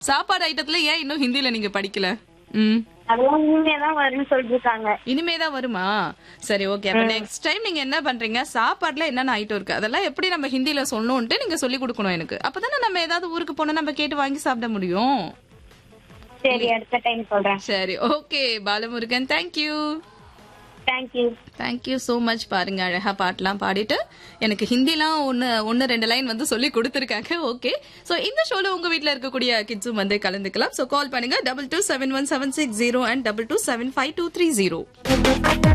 சாப்பாடு ஐட்டத்துல ஏன் இன்னும் ஹிந்தில நீங்க படிக்கல ம் அதெல்லாம் இனிமே தான் வரும்னு சொல்லிட்டு இருக்காங்க இனிமே தான் வருமா சரி ஓகே அப்ப நெக்ஸ்ட் டைம் நீங்க என்ன பண்றீங்க சாப்பாடுல என்னென்ன ஐட்டம் இருக்கு அதெல்லாம் எப்படி நம்ம ஹிந்தில சொல்லணும்ட்டு நீங்க சொல்லி கொடுக்கணும் எனக்கு அப்பதானே நம்ம ஏதாவது ஊருக்கு போனா நம்ம கேட்டு வாங்கி சாப்பிட முடியும் சரி அடுத்த டைம் சொல்றேன் சரி okay Balamurugan thank you thank you thank you so much பாருங்க அழகா பாட்டெல்லாம் பாடிட்டு எனக்கு ஹிந்திலாம் ஒன்று ஒன்று ரெண்டு லைன் வந்து சொல்லி கொடுத்துருக்காங்க ஓகே ஸோ இந்த ஷோல உங்க வீட்டில் இருக்கக்கூடிய கிட்ஸும் வந்து கலந்துக்கலாம் ஸோ கால் பண்ணுங்க double two seven one seven six zero and double two seven five two three zero